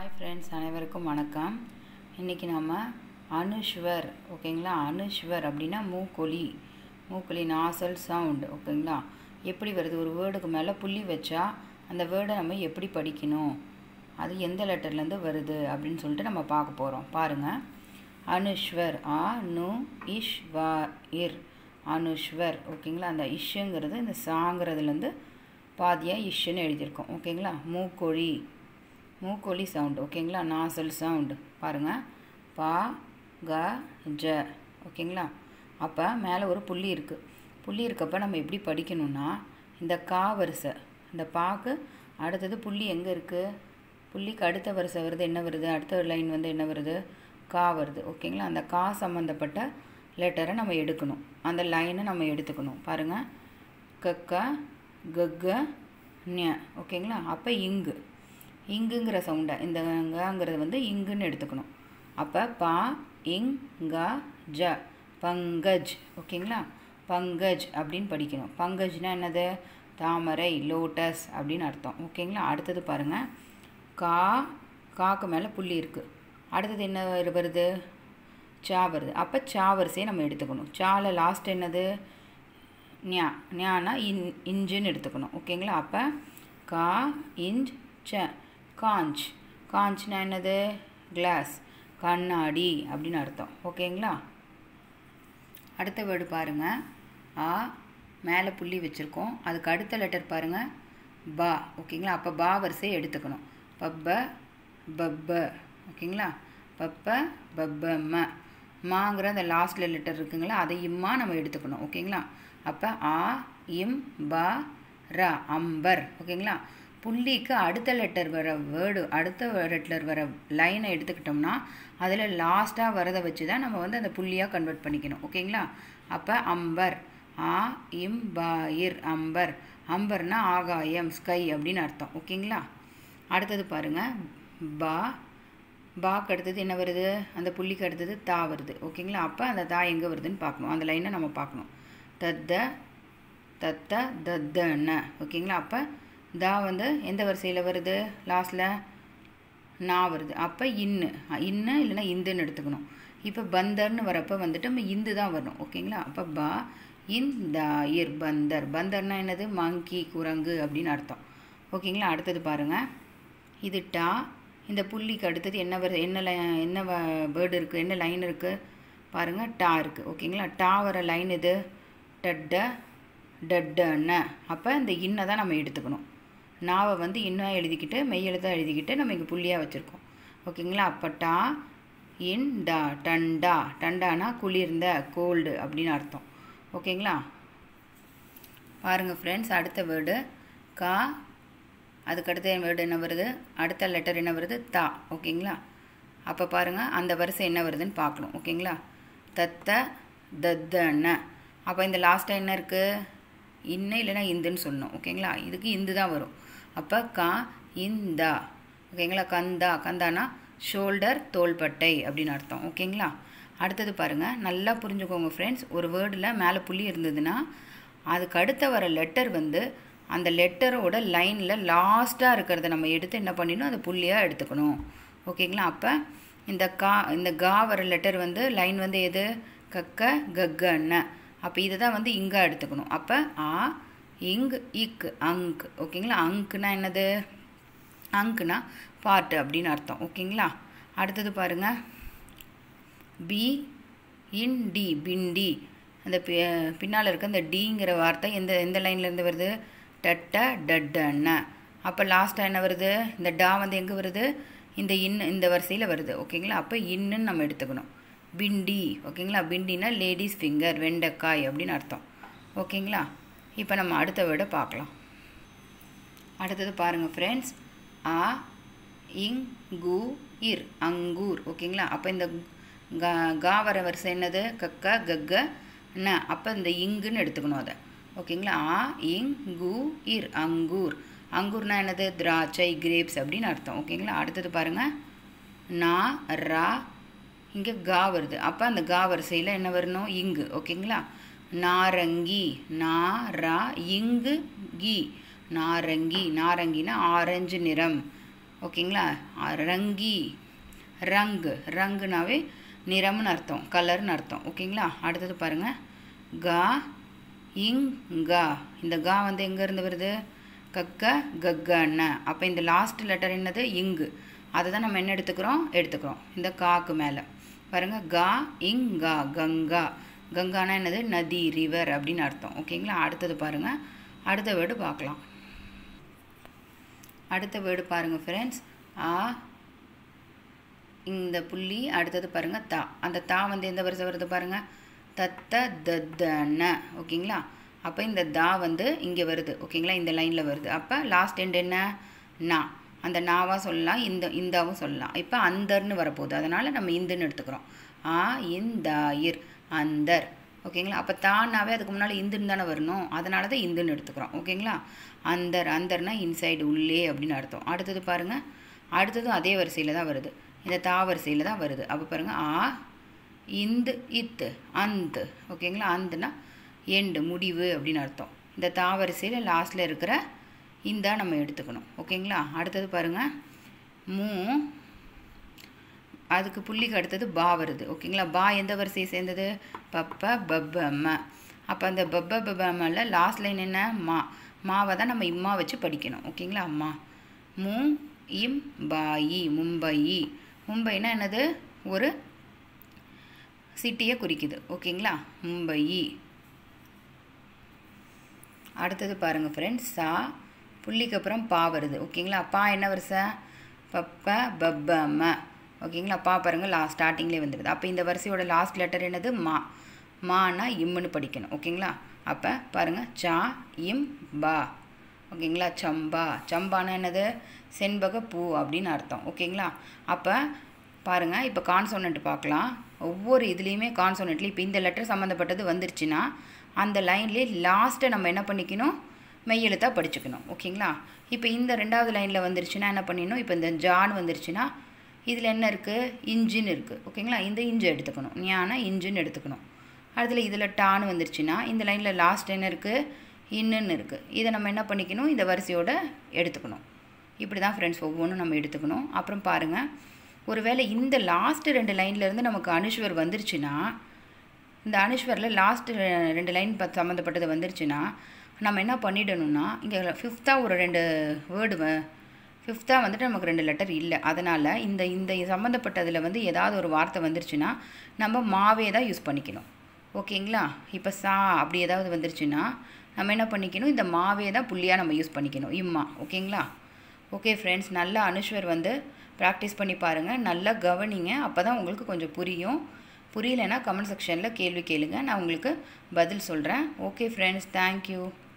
hi friends அனைவருக்கும் வணக்கம் இன்றைக்கி நம்ம அனுஷ்வர் ஓகேங்களா அனுஷ்வர் அப்படின்னா மூக்கொலி மூக்கொலி நாசல் சவுண்ட் ஓகேங்களா எப்படி வருது ஒரு வேர்டுக்கு மேலே புள்ளி வச்சா அந்த வேர்டை நம்ம எப்படி படிக்கணும் அது எந்த லெட்டர்லேருந்து வருது அப்படின்னு சொல்லிட்டு நம்ம பார்க்க போகிறோம் பாருங்கள் அனுஷ்வர் ஆ நு இஷ் வா இர் அனுஷ்வர் ஓகேங்களா அந்த இஷ்ங்கிறது இந்த சாங்கிறதுலேருந்து பாதியாக இஷ்ன்னு எழுதியிருக்கோம் ஓகேங்களா மூக்கொழி மூக்கொலி சவுண்ட் ஓகேங்களா நாசல் சவுண்டு பாருங்கள் பா க ஜ ஓகேங்களா அப்போ மேலே ஒரு புள்ளி இருக்குது புள்ளி இருக்கப்போ நம்ம எப்படி படிக்கணும்னா இந்த கா வரிசை இந்த பாக்கு அடுத்தது புள்ளி எங்கே இருக்குது புள்ளிக்கு அடுத்த வரிசை வருது என்ன வருது அடுத்த லைன் வந்து என்ன வருது கா வருது ஓகேங்களா அந்த கா சம்மந்தப்பட்ட லெட்டரை நம்ம எடுக்கணும் அந்த லைனை நம்ம எடுத்துக்கணும் பாருங்கள் கக்க கக்க ஞ ஓகேங்களா அப்போ இங்கு இங்குங்கிற சவுண்டை இந்த ங்கிறது வந்து இங்குன்னு எடுத்துக்கணும் அப்போ பா இங் க ஜ பங்கஜ் ஓகேங்களா பங்கஜ் அப்படின்னு படிக்கணும் பங்கஜ்னா என்னது தாமரை லோட்டஸ் அப்படின்னு அர்த்தம் ஓகேங்களா அடுத்தது பாருங்கள் கா காக்கு மேலே புள்ளி இருக்குது அடுத்தது என்ன வருது சா வருது அப்போ சா வரிசையை நம்ம எடுத்துக்கணும் சால லாஸ்ட் என்னது ஞா ஞானா இன் இஞ்சுன்னு எடுத்துக்கணும் ஓகேங்களா அப்போ கா இஞ்ச் ச காஞ்ச் காஞ்ச்னா என்னது கிளாஸ் கண்ணாடி அப்படின்னு அர்த்தம் ஓகேங்களா அடுத்த வேர்டு பாருங்கள் ஆ மேலே புள்ளி வச்சுருக்கோம் அதுக்கு அடுத்த லெட்டர் பாருங்கள் பா ஓகேங்களா அப்போ பா வரிசையை எடுத்துக்கணும் பப்ப பப்ப ஓகேங்களா பப்ப பப்ப ம மாங்கிற அந்த லாஸ்ட்டில் லெட்டர் இருக்குங்களா அதை இம்மா நம்ம எடுத்துக்கணும் ஓகேங்களா அப்போ ஆ இம் ப ர அம்பர் ஓகேங்களா புள்ளிக்கு அடுத்த லெட்டர் வர வேர்டு அடுத்த லெட்டர் வர லைனை எடுத்துக்கிட்டோம்னா அதில் லாஸ்ட்டாக வரதை வச்சு தான் நம்ம வந்து அந்த புள்ளியாக கன்வெர்ட் பண்ணிக்கணும் ஓகேங்களா அப்போ அம்பர் ஆ இம் ப இர் அம்பர் அம்பர்னா ஆகாயம் ஸ்கை அப்படின்னு அர்த்தம் ஓகேங்களா அடுத்தது பாருங்கள் பா பாக்கு அடுத்தது என்ன வருது அந்த புள்ளிக்கு அடுத்தது தா வருது ஓகேங்களா அப்போ அந்த தா எங்கே வருதுன்னு பார்க்கணும் அந்த லைனை நம்ம பார்க்கணும் தத்த தத்த தத்தன ஓகேங்களா அப்போ தா வந்து எந்த வரிசையில் வருது லாஸ்ட்டில் நா வருது அப்போ இன்னு இன்னு இல்லைன்னா இந்துன்னு எடுத்துக்கணும் இப்போ பந்தர்னு வரப்போ வந்துட்டு நம்ம இந்து தான் வரணும் ஓகேங்களா அப்போ பா இந்தாயிர் பந்தர் பந்தர்னா என்னது மங்கி குரங்கு அப்படின்னு அர்த்தம் ஓகேங்களா அடுத்தது பாருங்கள் இது டா இந்த புள்ளிக்கு அடுத்தது என்ன வருது என்ன லை என்ன வேர்டு இருக்குது என்ன லைன் இருக்குது பாருங்கள் டா இருக்குது ஓகேங்களா டா வர லைன் இது டட்ட டட்டன்னு அப்போ இந்த இன்னை தான் நம்ம எடுத்துக்கணும் நாவை வந்து இன்னும் எழுதிக்கிட்டு மெய்யெழுத்தாக எழுதிக்கிட்டு நம்ம இங்கே புள்ளியாக வச்சுருக்கோம் ஓகேங்களா அப்போ டா இன் டா டண்டா டண்டானா குளிர்ந்த கோல்டு அப்படின்னு அர்த்தம் ஓகேங்களா பாருங்கள் ஃப்ரெண்ட்ஸ் அடுத்த வேர்டு கா அதுக்கடுத்த வேர்டு என்ன வருது அடுத்த லெட்டர் என்ன வருது தா ஓகேங்களா அப்போ பாருங்கள் அந்த வரிசை என்ன வருதுன்னு பார்க்கணும் ஓகேங்களா தத்த தத்தன்ன அப்போ இந்த லாஸ்ட்டாக என்ன இருக்குது இன்ன இல்லைன்னா இந்துன்னு சொல்லணும் ஓகேங்களா இதுக்கு இந்து தான் வரும் அப்போ கா இந்தா ஓகேங்களா கந்தா கந்தானா ஷோல்டர் தோள்பட்டை அப்படின்னு அர்த்தம் ஓகேங்களா அடுத்தது பாருங்கள் நல்லா புரிஞ்சுக்கோங்க ஃப்ரெண்ட்ஸ் ஒரு வேர்டில் மேலே புள்ளி இருந்ததுன்னா அதுக்கு அடுத்த வர லெட்டர் வந்து அந்த லெட்டரோட லைனில் லாஸ்ட்டாக இருக்கிறத நம்ம எடுத்து என்ன பண்ணிடணும் அதை புள்ளியாக எடுத்துக்கணும் ஓகேங்களா அப்போ இந்த கா இந்த கா வர லெட்டர் வந்து லைன் வந்து எது கக்க கக்கன்ன அப்போ இதை தான் வந்து இங்கே எடுத்துக்கணும் அப்போ ஆ இங் இக் அங்க் ஓகேங்களா அங்க்னா என்னது அங்க்னா பாட்டு அப்படின்னு அர்த்தம் ஓகேங்களா அடுத்தது பாருங்கள் பி இன் டி பிண்டி அந்த பின்னால் இருக்க இந்த டிங்கிற வார்த்தை எந்த எந்த லைன்லேருந்து வருது டட்ட டட்டன்ன அப்போ லாஸ்ட்டாக என்ன வருது இந்த டா வந்து எங்கே வருது இந்த இன் இந்த வரிசையில் வருது ஓகேங்களா அப்போ இன்னுன்னு நம்ம எடுத்துக்கணும் பிண்டி ஓகேங்களா பிண்டினா லேடிஸ் ஃபிங்கர் வெண்டைக்காய் அப்படின்னு அர்த்தம் ஓகேங்களா இப்போ நம்ம அடுத்த வேர்டை பார்க்கலாம் அடுத்தது பாருங்கள் ஃப்ரெண்ட்ஸ் ஆ இங் கு இர் அங்கூர் ஓகேங்களா அப்போ இந்த கா கா வர வரிசை என்னது கக்க கக்க ந அப்போ இந்த இங்குன்னு எடுத்துக்கணும் அதை ஓகேங்களா ஆ இங் கு இர் அங்கூர் அங்கூர்னா என்னது திராட்சை கிரேப்ஸ் அப்படின்னு அர்த்தம் ஓகேங்களா அடுத்தது பாருங்கள் நா ரா இங்கே கா வருது அப்போ அந்த கா வரிசையில் என்ன வரணும் இங்கு ஓகேங்களா நாரங்கி நா ரா இங்கு கி நாரங்கி நாரங்கினா ஆரஞ்சு நிறம் ஓகேங்களா அ, ரங்கி ரங்கு ரங்குனாவே நிறம்னு அர்த்தம் கலர்னு அர்த்தம் ஓகேங்களா அடுத்தது பாருங்கள் கா இங் கா இந்த கா வந்து எங்கேருந்து வருது கக்க கக்கன்ன அப்போ இந்த லாஸ்ட் லெட்டர் என்னது இங்கு அதை தான் நம்ம என்ன எடுத்துக்கிறோம் எடுத்துக்கிறோம் இந்த காக்கு மேலே பாருங்கள் கா இங் கா கங்கா கங்கானா என்னது நதி ரிவர் அப்படின்னு அர்த்தம் ஓகேங்களா அடுத்தது பாருங்கள் அடுத்த வேர்டு பார்க்கலாம் அடுத்த வேர்டு பாருங்கள் ஃப்ரெண்ட்ஸ் ஆ இந்த புள்ளி அடுத்தது பாருங்கள் தா அந்த தா வந்து எந்த வரிசை வருது பாருங்கள் தத்த தத்தன ஓகேங்களா அப்போ இந்த தா வந்து இங்கே வருது ஓகேங்களா இந்த லைனில் வருது அப்போ லாஸ்ட் எண்ட் என்ன நா அந்த நாவா சொல்லலாம் இந்த இந்தாவும் சொல்லலாம் இப்போ அந்தர்னு வரப்போகுது அதனால் நம்ம இந்துன்னு எடுத்துக்கிறோம் ஆ இந்தாயிர் அந்தர் ஓகேங்களா அப்போ தானாவே அதுக்கு முன்னால் இந்துன்னு தானே வரணும் அதனால தான் இந்துன்னு எடுத்துக்கிறோம் ஓகேங்களா அந்தர் அந்தர்னா இன்சைடு உள்ளே அப்படின்னு அர்த்தம் அடுத்தது பாருங்கள் அடுத்ததும் அதே வரிசையில் தான் வருது இந்த தா வரிசையில் தான் வருது அப்போ பாருங்கள் ஆ இந்து இத்து அந்து ஓகேங்களா அந்துனா எண்டு முடிவு அப்படின்னு அர்த்தம் இந்த தா வரிசையில் லாஸ்ட்டில் இருக்கிற இந்தா நம்ம எடுத்துக்கணும் ஓகேங்களா அடுத்தது பாருங்கள் மூ அதுக்கு புள்ளிக்கு அடுத்தது பா வருது ஓகேங்களா பா எந்த வரிசையை சேர்ந்தது பப்ப பப்ப ம அப்போ அந்த பப்ப பப்ப மல லாஸ்ட் லைன் என்ன மா மாவை தான் நம்ம இம்மா வச்சு படிக்கணும் ஓகேங்களா அம்மா மு இம் பாயி மும்பையி மும்பைனா என்னது ஒரு சிட்டியை குறிக்குது ஓகேங்களா மும்பையி அடுத்தது பாருங்கள் ஃப்ரெண்ட்ஸ் சா புள்ளிக்கு அப்புறம் பா வருது ஓகேங்களா பா என்ன வரிசை பப்ப பப்ப ம ஓகேங்களா பா பாருங்கள் லா ஸ்டார்டிங்லேயே வந்துடுது அப்போ இந்த வரிசையோட லாஸ்ட் லெட்டர் என்னது மா மானா இம்முன்னு படிக்கணும் ஓகேங்களா அப்போ பாருங்கள் சா இம் பா ஓகேங்களா சம்பா சம்பானா என்னது செண்பக பூ அப்படின்னு அர்த்தம் ஓகேங்களா அப்போ பாருங்கள் இப்போ கான்சோனண்ட் பார்க்கலாம் ஒவ்வொரு இதுலேயுமே கான்சோனண்ட்லேயும் இப்போ இந்த லெட்டர் சம்மந்தப்பட்டது வந்துருச்சுன்னா அந்த லைன்லேயே லாஸ்ட்டை நம்ம என்ன பண்ணிக்கணும் மெய்யெழுத்தாக படிச்சுக்கணும் ஓகேங்களா இப்போ இந்த ரெண்டாவது லைனில் வந்துருச்சுன்னா என்ன பண்ணிடணும் இப்போ இந்த ஜான் வந்துருச்சுன்னா இதில் என்ன இருக்குது இன்ஜின் இருக்குது ஓகேங்களா இந்த இன்ஜு எடுத்துக்கணும் ஞான இன்ஜின் எடுத்துக்கணும் அதில் இதில் டான்னு வந்துருச்சுன்னா இந்த லைனில் லாஸ்ட் என்ன இருக்குது இன்னுன்னு இருக்குது இதை நம்ம என்ன பண்ணிக்கணும் இந்த வரிசையோட எடுத்துக்கணும் இப்படி தான் ஃப்ரெண்ட்ஸ் ஒவ்வொன்றும் நம்ம எடுத்துக்கணும் அப்புறம் பாருங்கள் ஒருவேளை இந்த லாஸ்ட்டு ரெண்டு லைன்லேருந்து நமக்கு அனுஷ்வர் வந்துருச்சுன்னா இந்த அனுஷ்வரில் லாஸ்ட்டு ரெண்டு லைன் ப சம்மந்தப்பட்டது வந்துருச்சுன்னா நம்ம என்ன பண்ணிடணும்னா இங்கே ஃபிஃப்த்தாக ஒரு ரெண்டு வேர்டு ஃபிஃப்த்தாக வந்துட்டு நமக்கு ரெண்டு லெட்டர் இல்லை அதனால் இந்த இந்த சம்மந்தப்பட்டதில் வந்து ஏதாவது ஒரு வார்த்தை வந்துருச்சுன்னா நம்ம மாவே தான் யூஸ் பண்ணிக்கணும் ஓகேங்களா இப்போ சா அப்படி ஏதாவது வந்துருச்சுன்னா நம்ம என்ன பண்ணிக்கணும் இந்த மாவே தான் புள்ளியாக நம்ம யூஸ் பண்ணிக்கணும் இம்மா ஓகேங்களா ஓகே ஃப்ரெண்ட்ஸ் நல்லா அனுஷ்வர் வந்து ப்ராக்டிஸ் பண்ணி பாருங்கள் நல்லா கவனிங்க அப்போ தான் உங்களுக்கு கொஞ்சம் புரியும் புரியலைன்னா கமெண்ட் செக்ஷனில் கேள்வி கேளுங்க நான் உங்களுக்கு பதில் சொல்கிறேன் ஓகே ஃப்ரெண்ட்ஸ் தேங்க்யூ